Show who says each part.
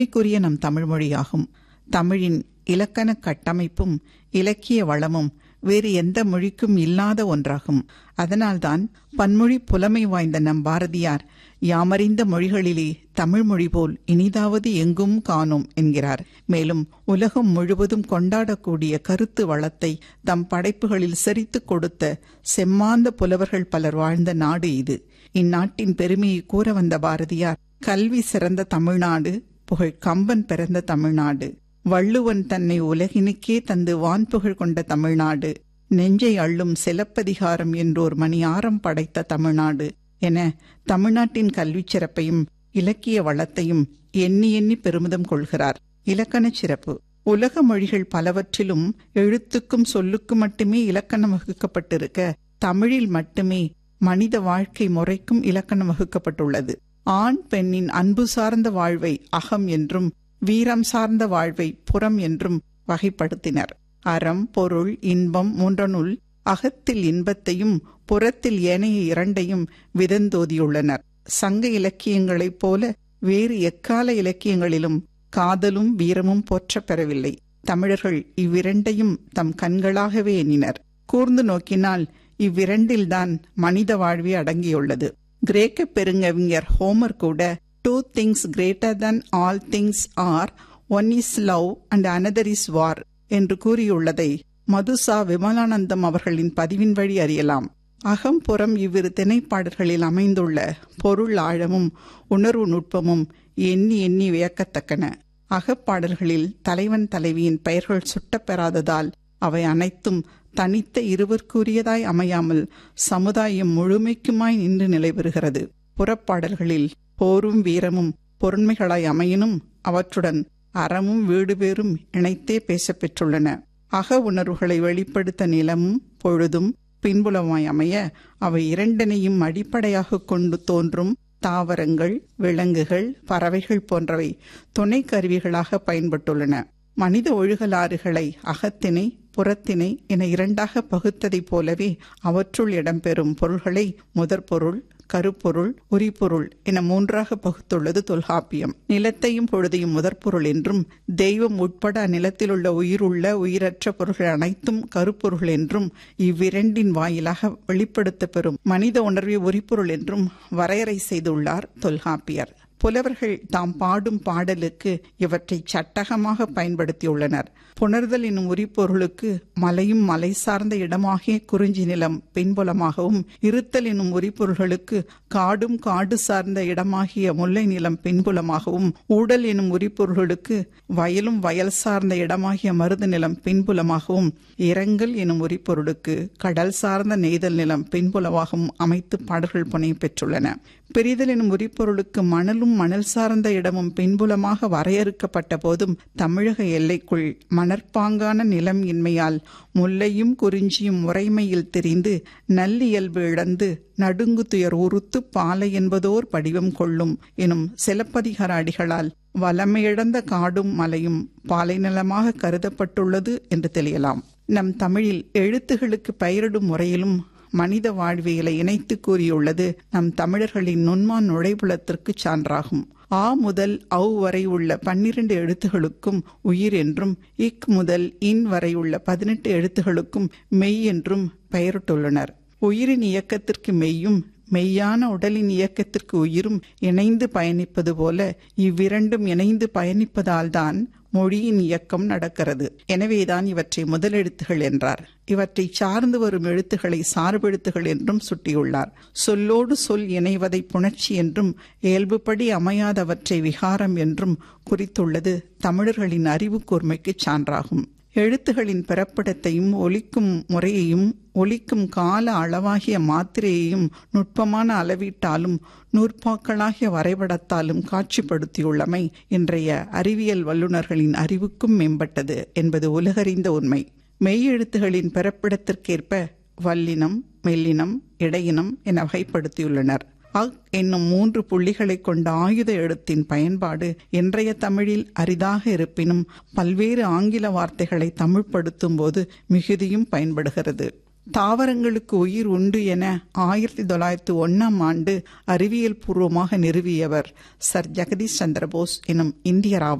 Speaker 1: பெருமைக்குரிய நம் தமிழ் மொழியாகும் தமிழின் இலக்கண கட்டமைப்பும் இலக்கிய வளமும் வேறு எந்த மொழிக்கும் இல்லாத ஒன்றாகும் அதனால்தான் பன்மொழி புலமை வாய்ந்த நம் பாரதியார் யாமறிந்த மொழிகளிலே தமிழ் மொழி போல் இனிதாவது எங்கும் காணோம் என்கிறார் மேலும் உலகம் முழுவதும் கொண்டாடக்கூடிய கருத்து வளத்தை தம் படைப்புகளில் செறித்துக் கொடுத்த செம்மாந்த புலவர்கள் பலர் வாழ்ந்த நாடு இது இந்நாட்டின் பெருமையை கூற வந்த பாரதியார் கல்வி சிறந்த தமிழ்நாடு புகழ் கம்பன் பிறந்த தமிழ்நாடு வள்ளுவன் தன்னை உலகினுக்கே தந்து வான்புகழ் கொண்ட தமிழ்நாடு நெஞ்சை அள்ளும் சிலப்பதிகாரம் என்றோர் மணியாரம் படைத்த தமிழ்நாடு என தமிழ்நாட்டின் கல்விச் சிறப்பையும் இலக்கிய வளத்தையும் எண்ணி எண்ணி பெருமிதம் கொள்கிறார் இலக்கணச் சிறப்பு உலக மொழிகள் பலவற்றிலும் எழுத்துக்கும் சொல்லுக்கும் மட்டுமே இலக்கணம் வகுக்கப்பட்டிருக்க தமிழில் மட்டுமே மனித வாழ்க்கை முறைக்கும் இலக்கணம் வகுக்கப்பட்டுள்ளது ஆண் பெண்ணின் அன்பு சார்ந்த வாழ்வை அகம் என்றும் வீரம் சார்ந்த வாழ்வை புறம் என்றும் வகைப்படுத்தினர் அறம் பொருள் இன்பம் மூன்றனுள் அகத்தில் இன்பத்தையும் புறத்தில் ஏனைய இரண்டையும் விதந்தோதியுள்ளனர் சங்க இலக்கியங்களைப் போல வேறு எக்கால இலக்கியங்களிலும் காதலும் வீரமும் போற்றப் பெறவில்லை தமிழர்கள் இவ்விரண்டையும் தம் கண்களாகவே எண்ணினர் கூர்ந்து நோக்கினால் இவ்விரண்டில்தான் மனித வாழ்வே அடங்கியுள்ளது கிரேக்க பெருங்கவிஞர் ஹோமர் கூட two things greater than all things are one is love and another is war என்று கூறியுள்ளதை மதுசா விமலானந்தம் அவர்களின் பதிவின் வழி அறியலாம் அகம் புறம் இவ்விரு திணைப்பாடல்களில் அமைந்துள்ள பொருள் ஆழமும் உணர்வு நுட்பமும் எண்ணி எண்ணி வியக்கத்தக்கன அகப்பாடல்களில் தலைவன் தலைவியின் பெயர்கள் சுட்டப்பெறாததால் அவை அனைத்தும் தனித்த இருவர்க்குரியதாய் அமையாமல் சமுதாயம் முழுமைக்குமாய் நின்று நிலைபெறுகிறது புறப்பாடல்களில் போரும் வீரமும் பொருண்மைகளாய் அமையினும் அவற்றுடன் அறமும் வீடு பேரும் இணைத்தே பேசப்பெற்றுள்ளன அக உணர்வுகளை வெளிப்படுத்த நிலமும் பொழுதும் பின்புலமாய் அமைய அவை இரண்டனையும் அடிப்படையாக கொண்டு தோன்றும் தாவரங்கள் விலங்குகள் பறவைகள் போன்றவை துணை கருவிகளாக பயன்பட்டுள்ளன மனித ஒழுகலாறுகளை அகத்தினை புறத்தினை என இரண்டாக பகுத்ததைப் போலவே அவற்றுள் இடம்பெறும் பொருள்களை முதற்பொருள் கருப்பொருள் உரிபொருள் என மூன்றாக பகுத்துள்ளது தொல்காப்பியம் நிலத்தையும் பொழுதையும் முதற்பொருள் என்றும் தெய்வம் உட்பட அந்நிலத்திலுள்ள உயிருள்ள உயிரற்ற பொருள்கள் அனைத்தும் கருப்பொருள் என்றும் இவ்விரண்டின் வாயிலாக வெளிப்படுத்த பெறும் மனித உணர்வை உரிபொருள் என்றும் வரையறை செய்துள்ளார் தொல்காப்பியர் புலவர்கள் தாம் பாடும் பாடலுக்கு இவற்றை சட்டகமாக பயன்படுத்தியுள்ளனர் புணர்தல் என்னும் உரிப்பொருளுக்கு மலையும் மலை சார்ந்த இடமாகிய குறிஞ்சி நிலம் பின்புலமாகவும் இருத்தல் என்னும் உரிப்பொருள்களுக்கு காடும் காடு சார்ந்த இடமாகிய முல்லை நிலம் பின்புலமாகவும் ஊடல் என்னும் உரிப்பொருள்களுக்கு வயலும் வயல் சார்ந்த இடமாகிய மருது நிலம் பின்புலமாகவும் இரங்கல் என்னும் உரிப்பொருளுக்கு கடல் சார்ந்த நெய்தல் நிலம் பின்புலமாகவும் அமைத்து பாடல்கள் புனை பெற்றுள்ளன பிரிதல் எனும் உரிப்பொருளுக்கு மணலும் மணல் சார்ந்த இடமும் பின்புலமாக வரையறுக்கப்பட்ட போதும் தமிழக எல்லைக்குள் மணற்பாங்கான நிலம் இன்மையால் முல்லையும் குறிஞ்சியும் முறைமையில் தெரிந்து நல்லியல்பு இழந்து நடுங்கு துயர் உறுத்து பாலை என்பதோர் படிவம் கொள்ளும் எனும் சிலப்பதிகார அடிகளால் வலமையிழந்த காடும் மலையும் பாலை நிலமாக கருதப்பட்டுள்ளது என்று தெளியலாம் நம் தமிழில் எழுத்துகளுக்கு பெயரிடும் முறையிலும் மனித வாழ்வியலை இணைத்து கூறியுள்ளது நம் தமிழர்களின் நுண்மான் நுழைவுலத்திற்கு சான்றாகும் ஆ முதல் அவ் வரை உள்ள பன்னிரண்டு எழுத்துகளுக்கும் உயிர் என்றும் இக் முதல் இன் வரை உள்ள பதினெட்டு எழுத்துகளுக்கும் மெய் என்றும் பெயரிட்டுள்ளனர் உயிரின் இயக்கத்திற்கு மெய்யும் மெய்யான உடலின் இயக்கத்திற்கு உயிரும் இணைந்து பயணிப்பது போல இவ்விரண்டும் இணைந்து பயணிப்பதால்தான் மொழியின் இயக்கம் நடக்கிறது எனவேதான் இவற்றை முதலெழுத்துகள் என்றார் இவற்றை சார்ந்து வரும் எழுத்துக்களை சார்பெழுத்துகள் என்றும் சுட்டியுள்ளார் சொல்லோடு சொல் இணைவதை புணர்ச்சி என்றும் இயல்புப்படி அமையாதவற்றை விகாரம் என்றும் குறித்துள்ளது தமிழர்களின் அறிவு கூர்மைக்கு சான்றாகும் எழுத்துகளின் பிறப்பிடத்தையும் ஒலிக்கும் முறையையும் ஒலிக்கும் கால அளவாகிய மாத்திரையையும் நுட்பமான அளவீட்டாலும் நூற்பாக்களாகிய வரைபடத்தாலும் காட்சிப்படுத்தியுள்ளமை இன்றைய அறிவியல் வல்லுநர்களின் அறிவுக்கும் மேம்பட்டது என்பது உலகறிந்த உண்மை மெய்யெழுத்துகளின் பிறப்பிடத்திற்கேற்ப வல்லினம் மெல்லினம் இடையினம் என வகைப்படுத்தியுள்ளனர் அக் என்னும் மூன்று புள்ளிகளை கொண்ட ஆயுத எழுத்தின் பயன்பாடு இன்றைய தமிழில் அரிதாக இருப்பினும் பல்வேறு ஆங்கில வார்த்தைகளை தமிழ்படுத்தும் போது மிகுதியும் பயன்படுகிறது தாவரங்களுக்கு உயிர் உண்டு என ஆயிரத்தி தொள்ளாயிரத்தி ஒன்னாம் ஆண்டு அறிவியல் பூர்வமாக நிறுவியவர் சர் ஜெகதீஷ் சந்திர போஸ் எனும் இந்தியராவார்